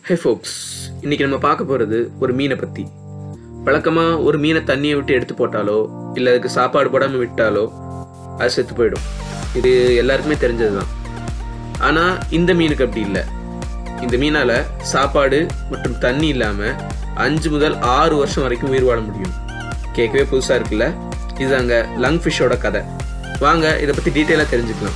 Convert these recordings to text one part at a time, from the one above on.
ஹே ஃபோக்ஸ் இன்னைக்கு நம்ம பார்க்க போகிறது ஒரு மீனை பற்றி வழக்கமாக ஒரு மீனை தண்ணியை விட்டு எடுத்து போட்டாலோ இல்லை அதுக்கு சாப்பாடு போடாமல் விட்டாலோ அது செத்து போயிடும் இது எல்லாருக்குமே தெரிஞ்சது தான் ஆனால் இந்த மீனுக்கு அப்படி இல்லை இந்த மீனால் சாப்பாடு மற்றும் தண்ணி இல்லாமல் அஞ்சு முதல் ஆறு வருஷம் வரைக்கும் உயிர் வாழ முடியும் கேட்கவே புதுசாக இருக்குல்ல இதுதாங்க லங் ஃபிஷ்ஷோட கதை வாங்க இதை பற்றி டீட்டெயிலாக தெரிஞ்சுக்கலாம்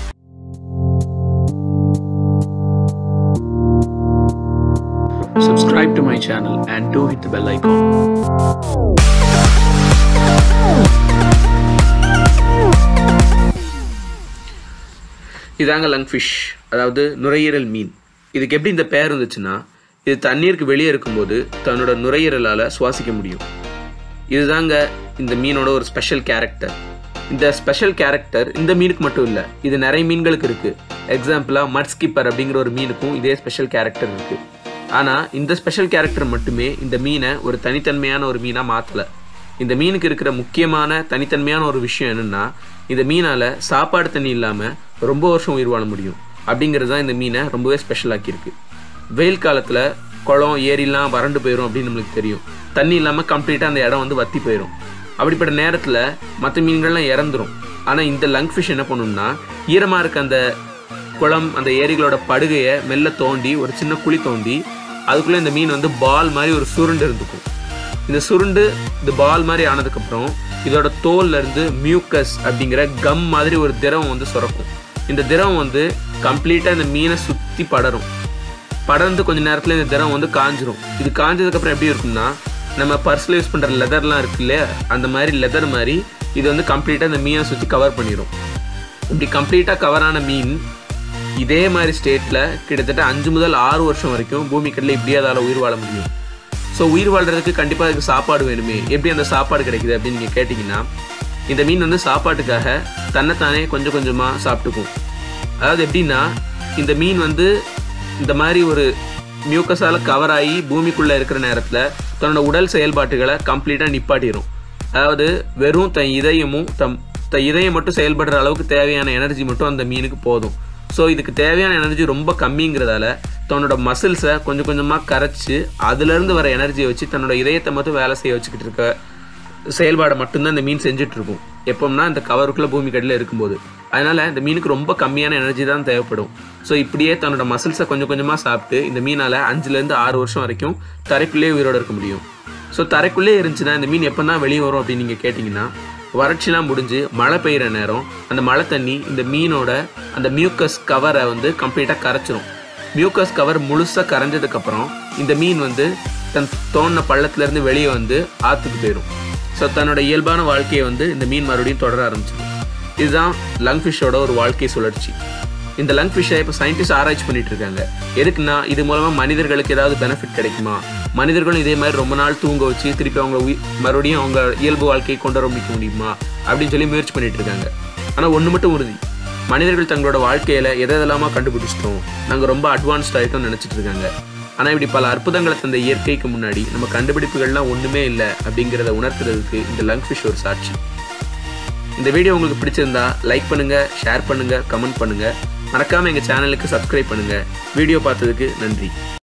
Subscribe to my channel and do hit the bell icon. இதாங்க லங் ஃபிஷ் அதாவது நுரையீரல் மீன் இதுக்கு எப்படி இந்த பேர் இருந்துச்சுன்னா இது தண்ணீருக்கு வெளியே இருக்கும்போது தன்னோட நுரையீரலால் சுவாசிக்க முடியும் இதுதாங்க இந்த மீனோட ஒரு ஸ்பெஷல் கேரக்டர் இந்த ஸ்பெஷல் கேரக்டர் இந்த மீனுக்கு மட்டும் இல்லை இது நிறைய மீன்களுக்கு இருக்கு எக்ஸாம்பிளாக மட் ஸ்கிப்பர் அப்படிங்கிற ஒரு மீனுக்கும் இதே ஸ்பெஷல் கேரக்டர் இருக்கு ஆனால் இந்த ஸ்பெஷல் கேரக்டர் மட்டுமே இந்த மீனை ஒரு தனித்தன்மையான ஒரு மீனாக மாற்றலை இந்த மீனுக்கு இருக்கிற முக்கியமான தனித்தன்மையான ஒரு விஷயம் என்னன்னா இந்த மீனால் சாப்பாடு தண்ணி இல்லாமல் ரொம்ப வருஷம் உயிர் வாழ முடியும் அப்படிங்கிறது தான் இந்த மீனை ரொம்பவே ஸ்பெஷல் ஆக்கியிருக்கு வெயில் காலத்தில் குளம் ஏரிலாம் வறண்டு போயிடும் அப்படின்னு நம்மளுக்கு தெரியும் தண்ணி இல்லாமல் கம்ப்ளீட்டாக அந்த இடம் வந்து வத்தி போயிடும் அப்படிப்பட்ட நேரத்தில் மற்ற மீன்கள்லாம் இறந்துரும் ஆனால் இந்த லங் ஃபிஷ் என்ன பண்ணும்னா ஈரமாக இருக்க அந்த குளம் அந்த ஏரிகளோட படுகையை மெல்ல தோண்டி ஒரு சின்ன குழி தோண்டி அதுக்குள்ளே இந்த மீன் வந்து பால் மாதிரி ஒரு சுருண்டு இருந்துக்கும் இந்த சுருண்டு இந்த பால் மாதிரி ஆனதுக்கப்புறம் இதோட தோல்ல இருந்து மியூக்கஸ் அப்படிங்கிற கம் மாதிரி ஒரு திரவம் வந்து சுரக்கும் இந்த திரவம் வந்து கம்ப்ளீட்டாக இந்த மீனை சுற்றி படரும் படர்ந்து கொஞ்ச நேரத்தில் இந்த திரவம் வந்து காஞ்சிரும் இது காஞ்சதுக்கப்புறம் எப்படி இருக்கும்னா நம்ம பர்ஸில் யூஸ் பண்ணுற லெதர்லாம் இருக்கு இல்லையா அந்த மாதிரி லெதர் மாதிரி இது வந்து கம்ப்ளீட்டாக இந்த மீனை சுற்றி கவர் பண்ணிடும் இப்படி கம்ப்ளீட்டாக கவரான மீன் இதே மாதிரி ஸ்டேட்டில் கிட்டத்தட்ட அஞ்சு முதல் ஆறு வருஷம் வரைக்கும் பூமிக்கடலில் இப்படியே அதால் உயிர் வாழ முடியும் ஸோ உயிர் வாழ்றதுக்கு கண்டிப்பாக அதுக்கு சாப்பாடு வேணுமே எப்படி அந்த சாப்பாடு கிடைக்குது அப்படின்னு நீங்கள் கேட்டிங்கன்னா இந்த மீன் வந்து சாப்பாட்டுக்காக தன்னைத்தானே கொஞ்சம் கொஞ்சமாக சாப்பிட்டுக்கும் அதாவது எப்படின்னா இந்த மீன் வந்து இந்த மாதிரி ஒரு மியூக்கஸால் கவர் ஆகி பூமிக்குள்ளே இருக்கிற நேரத்தில் தன்னோட உடல் செயல்பாட்டுகளை கம்ப்ளீட்டாக நிப்பாட்டிடும் அதாவது வெறும் தன் இதயமும் தம் தன் இதயம் மட்டும் செயல்படுற அளவுக்கு தேவையான எனர்ஜி மட்டும் அந்த மீனுக்கு போதும் ஸோ இதுக்கு தேவையான எனர்ஜி ரொம்ப கம்மிங்கிறதால தன்னோட மசில்ஸை கொஞ்சம் கொஞ்சமாக கரைச்சி அதுலேருந்து வர எனர்ஜியை வச்சு தன்னோட இதயத்தை மட்டும் வேலை செய்ய வச்சுக்கிட்டு இருக்க செயல்பாடை மட்டும்தான் இந்த மீன் செஞ்சுட்டு இருக்கும் எப்போம்னா இந்த கவருக்குள்ளே பூமி கடையில் இருக்கும்போது அதனால இந்த மீனுக்கு ரொம்ப கம்மியான எனர்ஜி தான் தேவைப்படும் ஸோ இப்படியே தன்னோட மசில்ஸை கொஞ்சம் கொஞ்சமாக சாப்பிட்டு இந்த மீனால் அஞ்சுலேருந்து ஆறு வருஷம் வரைக்கும் தரைக்குள்ளேயே உயிரோட இருக்க முடியும் ஸோ தரைக்குள்ளே இருந்துச்சுன்னா இந்த மீன் எப்போ தான் வெளியே வரும் அப்படின்னு நீங்கள் கேட்டிங்கன்னா வறட்சிலாம் முடிஞ்சு மழை பெய்கிற நேரம் அந்த மழை தண்ணி இந்த மீனோட அந்த மியூக்கஸ் கவரை வந்து கம்ப்ளீட்டாக கரைச்சிரும் மியூக்கஸ் கவர் முழுசாக கரைஞ்சதுக்கப்புறம் இந்த மீன் வந்து தன் தோணின பள்ளத்துலேருந்து வெளியே வந்து ஆற்றுக்கு போயிடும் ஸோ தன்னோட இயல்பான வாழ்க்கையை வந்து இந்த மீன் மறுபடியும் தொடர ஆரம்பிச்சிடும் இதுதான் லங் ஃபிஷ்ஷோட ஒரு வாழ்க்கை சுழற்சி இந்த லங் ஃபிஷ்ஷை இப்போ சயின்டிஸ்ட் ஆராய்ச்சி பண்ணிட்டு இருக்காங்க எதுக்குன்னா இது மூலமாக மனிதர்களுக்கு ஏதாவது பெனிஃபிட் கிடைக்குமா மனிதர்களும் இதே மாதிரி ரொம்ப நாள் தூங்க வச்சு திருப்பி அவங்க உயி- மறுபடியும் அவங்க இயல்பு வாழ்க்கையை கொண்டு வர முடிக்க முடியுமா அப்படின்னு சொல்லி முயற்சி பண்ணிட்டு இருக்காங்க ஆனால் ஒன்று மட்டும் உறுதி மனிதர்கள் தங்களோட வாழ்க்கையில் எதை எதெல்லாமா கண்டுபிடிச்சிட்டோம் நாங்கள் ரொம்ப அட்வான்ஸ்ட் ஆகிட்டோம்னு நினச்சிட்டு இருக்காங்க ஆனால் இப்படி பல அற்புதங்களை தந்த இயற்கைக்கு முன்னாடி நம்ம கண்டுபிடிப்புகள்லாம் ஒன்றுமே இல்லை அப்படிங்கிறத உணர்த்துறதுக்கு இந்த லங் ஃபிஷ் ஒரு சாட்சி இந்த வீடியோ உங்களுக்கு பிடிச்சிருந்தா லைக் பண்ணுங்க ஷேர் பண்ணுங்க கமெண்ட் பண்ணுங்க மறக்காம எங்க சேனலுக்கு சப்ஸ்கிரைப் பண்ணுங்க வீடியோ பார்த்ததுக்கு நன்றி